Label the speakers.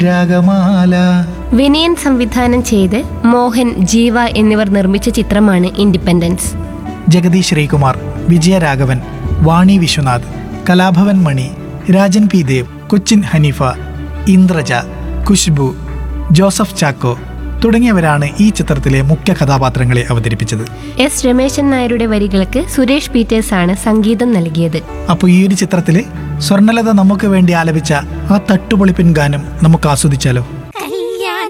Speaker 1: രാഗമാല
Speaker 2: വിനയൻ സംവിധാനം ചെയ്ത് മോഹൻ ജീവ എന്നിവർ നിർമ്മിച്ച ചിത്രമാണ് ഇൻഡിപെൻഡൻസ്
Speaker 1: ജഗദീഷ് ശ്രീകുമാർ വിജയരാഘവൻ വാണി വിശ്വനാഥ് കലാഭവൻ മണി രാജൻ പി ദേവ് കൊച്ചിൻ ഹനീഫ ഇന്ദ്രജ ഖുഷ്ബു ജോസഫ് ചാക്കോ തുടങ്ങിയവരാണ് ഈ ചിത്രത്തിലെ മുഖ്യ കഥാപാത്രങ്ങളെ അവതരിപ്പിച്ചത്
Speaker 2: എസ് രമേശൻ നായരുടെ വരികൾക്ക് സുരേഷ് പീറ്റേഴ്സ് ആണ് സംഗീതം നൽകിയത്
Speaker 1: അപ്പോൾ ഈ ഒരു ചിത്രത്തിൽ സ്വർണ്ണലത നമുക്ക് വേണ്ടി ആലപിച്ച ആ തട്ടുപൊളിപ്പിൻ ഗാനം നമുക്ക് ആസ്വദിച്ചാലോ